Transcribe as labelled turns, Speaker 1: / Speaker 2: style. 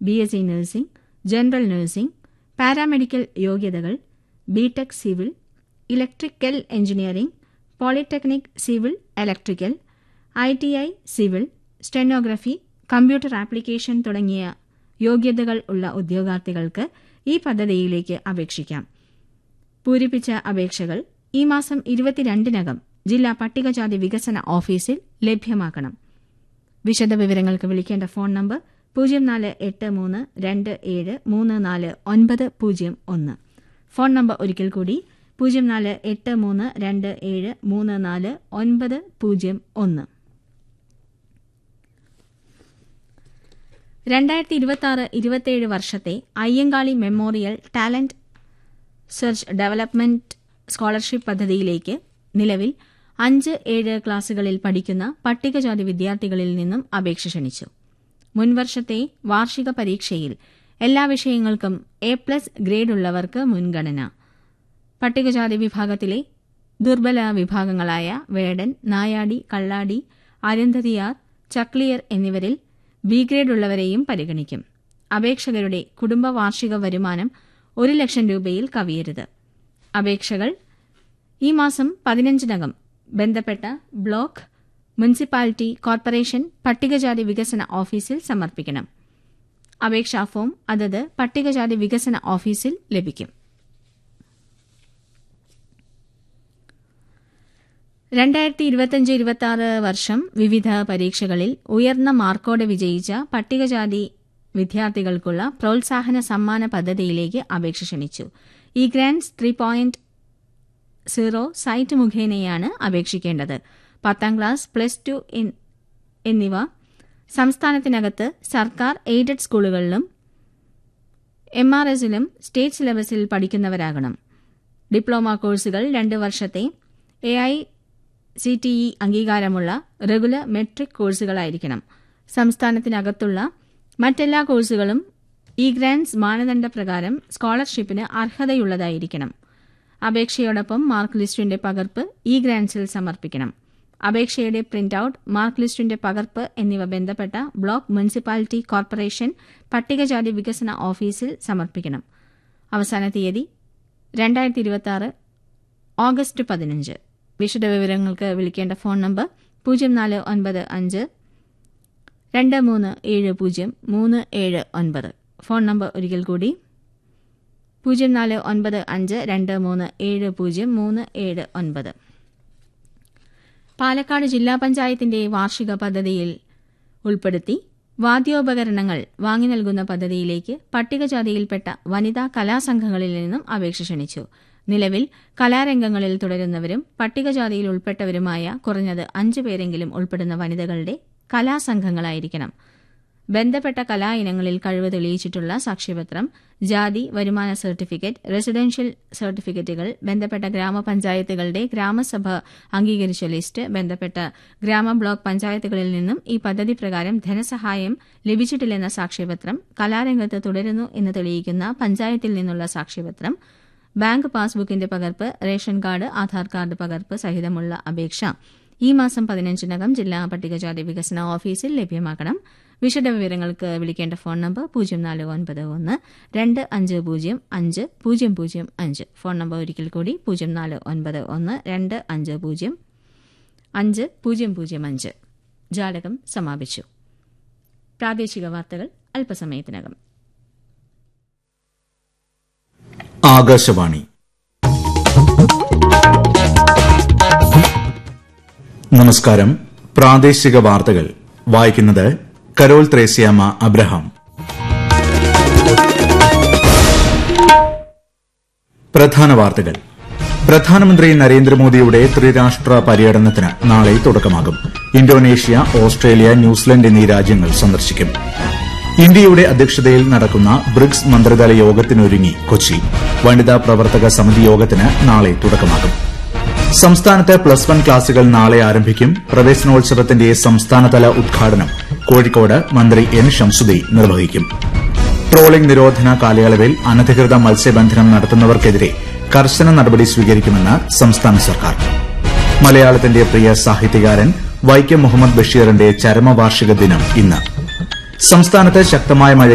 Speaker 1: B S C nursing general nursing paramedical യോഗ്യതകൾ B Tech civil electrical engineering polytechnic civil electrical I T I civil stenography computer application തുടങ്ങിയ യോഗ്യതകൾ ഉള്ള ഉദ്യോഗാർത്ഥികൾക്ക് ഈ പദ്ധതിയിലേക്ക് അപേക്ഷിക്കാം പൂരിപ്പിച്ച അപേക്ഷകൾ ഈ മാസം ഇരുപത്തിരണ്ടിനകം ജില്ലാ പട്ടികജാതി വികസന ഓഫീസിൽ ലഭ്യമാക്കണം വിശദവിവരങ്ങൾക്ക് വിളിക്കേണ്ട ഫോൺ നമ്പർ പൂജ്യം നാല് എട്ട് മൂന്ന് രണ്ട് ഏഴ് മൂന്ന് നാല് ഒൻപത് പൂജ്യം ഒന്ന് ഫോൺ നമ്പർ ഒരിക്കൽ കൂടി പൂജ്യം നാല് എട്ട് മൂന്ന് രണ്ട് ഏഴ് മൂന്ന് നാല് ഒൻപത് പൂജ്യം ഒന്ന് രണ്ടായിരത്തി ഇരുപത്തി ആറ് ഇരുപത്തിയേഴ് വർഷത്തെ Ayyankali memorial talent search development scholarship പദ്ധതിയിലേക്ക് നിലവിൽ അഞ്ച് ഏഴ് ക്ലാസുകളിൽ പഠിക്കുന്ന പട്ടികജാതി വിദ്യാർത്ഥികളിൽ നിന്നും അപേക്ഷ ക്ഷണിച്ചു മുൻവർഷത്തെ വാർഷിക പരീക്ഷയിൽ എല്ലാ വിഷയങ്ങൾക്കും എ പ്ലസ് ഗ്രേഡുള്ളവർക്ക് മുൻഗണന പട്ടികജാതി വിഭാഗത്തിലെ ദുർബല വിഭാഗങ്ങളായ വേടൻ നായാടി കള്ളാടി അരുന്ധതിയാർ ചക്ലിയർ എന്നിവരിൽ ബി ഗ്രേഡുള്ളവരെയും പരിഗണിക്കും അപേക്ഷകരുടെ കുടുംബ വാർഷിക വരുമാനം ഒരു ലക്ഷം രൂപയിൽ കവിയരുത് അപേക്ഷകൾ ഈ മാസം പതിനഞ്ചിനകം ബന്ധപ്പെട്ട ബ്ലോക്ക് മുനിസിപ്പാലിറ്റി കോർപ്പറേഷൻ പട്ടികജാതി വികസന ഓഫീസിൽ സമർപ്പിക്കണം അപേക്ഷാ ഫോം അതത് പട്ടികജാതി വികസന ഓഫീസിൽ ലഭിക്കും രണ്ടായിരത്തി ഇരുപത്തിയഞ്ച് ഇരുപത്തിയാറ് വർഷം വിവിധ പരീക്ഷകളിൽ ഉയർന്ന മാർക്കോടെ വിജയിച്ച പട്ടികജാതി വിദ്യാർത്ഥികൾക്കുള്ള പ്രോത്സാഹന സമ്മാന പദ്ധതിയിലേക്ക് അപേക്ഷ ക്ഷണിച്ചു e grants three point zero site മുഖേനയാണ് അപേക്ഷിക്കേണ്ടത് പത്താം ക്ലാസ് പ്ലസ് ടു എന്നിവ സംസ്ഥാനത്തിനകത്ത് സർക്കാർ എയ്ഡഡ് സ്കൂളുകളിലും എം ആർ എസിലും സ്റ്റേറ്റ് സിലബസിൽ പഠിക്കുന്നവരാകണം ഡിപ്ലോമ കോഴ്സുകൾ രണ്ട് വർഷത്തെ A I C T E അംഗീകാരമുള്ള റെഗുലർ മെട്രിക് കോഴ്സുകളായിരിക്കണം സംസ്ഥാനത്തിനകത്തുള്ള മറ്റെല്ലാ കോഴ്സുകളും ഇ ഗ്രാൻഡ്സ് മാനദണ്ഡപ്രകാരം സ്കോളർഷിപ്പിന് അർഹതയുള്ളതായിരിക്കണം അപേക്ഷയോടൊപ്പം മാർക്ക് ലിസ്റ്റിന്റെ പകർപ്പ് ഇ ഗ്രാൻഡ്സിൽ സമർപ്പിക്കണം അപേക്ഷയുടെ പ്രിന്റ് ഔട്ട് മാർക്ക് ലിസ്റ്റിന്റെ പകർപ്പ് എന്നിവ ബന്ധപ്പെട്ട ബ്ലോക്ക് മുനിസിപ്പാലിറ്റി കോർപ്പറേഷൻ പട്ടികജാതി വികസന ഓഫീസിൽ സമർപ്പിക്കണം അവസാന തീയതി രണ്ടായിരത്തി ഇരുപത്തി ഓഗസ്റ്റ് പതിനഞ്ച് വിശദവിവരങ്ങൾക്ക് വിളിക്കേണ്ട ഫോൺ നമ്പർ പൂജ്യം നാല് ഒൻപത് അഞ്ച് രണ്ട് മൂന്ന് ഏഴ് പൂജ്യം മൂന്ന് ഏഴ് ഒൻപത് ഫോൺ നമ്പർ ഒരിക്കൽ കൂടി പൂജ്യം നാല് ഒൻപത് അഞ്ച് രണ്ട് മൂന്ന് ഏഴ് പൂജ്യം മൂന്ന് ഏഴ് ഒൻപത് പാലക്കാട് ജില്ലാ പഞ്ചായത്തിന്റെ വാർഷിക പദ്ധതിയിൽ ഉൾപ്പെടുത്തി വാദ്യോപകരണങ്ങൾ വാങ്ങി നൽകുന്ന പദ്ധതിയിലേക്ക് പട്ടികജാതിയിൽപ്പെട്ട വനിതാ കലാസംഘങ്ങളിൽ നിന്നും അപേക്ഷ ക്ഷണിച്ചു നിലവിൽ കലാരംഗങ്ങളിൽ തുടരുന്നവരും പട്ടികജാതിയിൽ ഉൾപ്പെട്ടവരുമായ കുറഞ്ഞത് അഞ്ചു പേരെങ്കിലും ഉൾപ്പെടുന്ന വനിതകളുടെ കലാസംഘങ്ങളായിരിക്കണം ബന്ധപ്പെട്ട കലാ ഇനങ്ങളിൽ കഴിവ് തെളിയിച്ചിട്ടുള്ള സാക്ഷ്യപത്രം ജാതി വരുമാന സർട്ടിഫിക്കറ്റ് റെസിഡൻഷ്യൽ സർട്ടിഫിക്കറ്റുകൾ ബന്ധപ്പെട്ട ഗ്രാമപഞ്ചായത്തുകളുടെ ഗ്രാമസഭ അംഗീകരിച്ച ലിസ്റ്റ് ബന്ധപ്പെട്ട ഗ്രാമ ബ്ലോക്ക് പഞ്ചായത്തുകളിൽ നിന്നും ഈ പദ്ധതി പ്രകാരം ധനസഹായം ലഭിച്ചിട്ടില്ലെന്ന സാക്ഷ്യപത്രം കലാരംഗത്ത് തുടരുന്നു എന്ന് തെളിയിക്കുന്ന പഞ്ചായത്തിൽ നിന്നുള്ള സാക്ഷ്യപത്രം ബാങ്ക് പാസ്ബുക്കിന്റെ പകർപ്പ് റേഷൻ കാർഡ് ആധാർ കാർഡ് പകർപ്പ് സഹിതമുള്ള അപേക്ഷ ഈ മാസം പതിനഞ്ചിനകം ജില്ലാ പട്ടികജാതി വികസന ഓഫീസിൽ ലഭ്യമാക്കണം വിശദവിവരങ്ങൾക്ക് വിളിക്കേണ്ട ഫോൺ നമ്പർ പൂജ്യം നാല് ഒൻപത് ഒന്ന് രണ്ട് അഞ്ച് പൂജ്യം അഞ്ച് പൂജ്യം പൂജ്യം അഞ്ച് ഫോൺ നമ്പർ ഒരിക്കൽ കൂടി പൂജ്യം നാല് ഒൻപത് ഒന്ന് രണ്ട് അഞ്ച് പൂജ്യം അഞ്ച് പൂജ്യം പൂജ്യം അഞ്ച് ജാലകം സമാപിച്ചു പ്രാദേശിക വാർത്തകൾ അല്പസമയത്തിനകം
Speaker 2: ആകാശവാണി നമസ്കാരം പ്രാദേശിക വാർത്തകൾ വായിക്കുന്നത് കരോൾ ത്രേസ്യാമ അബ്രഹാം പ്രധാന വാർത്തകൾ പ്രധാനമന്ത്രി നരേന്ദ്രമോദിയുടെ ത്രിരാഷ്ട്ര പര്യടനത്തിന് നാളെ തുടക്കമാകും ഇന്തോനേഷ്യ ഓസ്ട്രേലിയ ന്യൂസിലൻഡ് എന്നീ രാജ്യങ്ങൾ സന്ദർശിക്കും ഇന്ത്യയുടെ അധ്യക്ഷതയിൽ നടക്കുന്ന ബ്രിക്സ് മന്ത്രിതല യോഗത്തിനൊരുങ്ങി കൊച്ചി വനിതാ പ്രവർത്തക സമിതി യോഗത്തിന് നാളെ തുടക്കമാകും സംസ്ഥാനത്ത് പ്ലസ് വൺ ക്ലാസുകൾ നാളെ ആരംഭിക്കും പ്രവേശനോത്സവത്തിന്റെ സംസ്ഥാനതല ഉദ്ഘാടനം കോഴിക്കോട് മന്ത്രി എൻ ഷംസുദി നിർവഹിക്കും ട്രോളിംഗ് നിരോധന കാലയളവിൽ അനധികൃത മത്സ്യബന്ധനം നടത്തുന്നവർക്കെതിരെ കർശന നടപടി സ്വീകരിക്കുമെന്ന് സംസ്ഥാന സർക്കാർ മലയാളത്തിന്റെ പ്രിയ സാഹിത്യകാരൻ വൈക്കം മുഹമ്മദ് ബഷീറിന്റെ ചരമവാർഷിക ദിനം ഇന്ന് സംസ്ഥാനത്ത് ശക്തമായ മഴ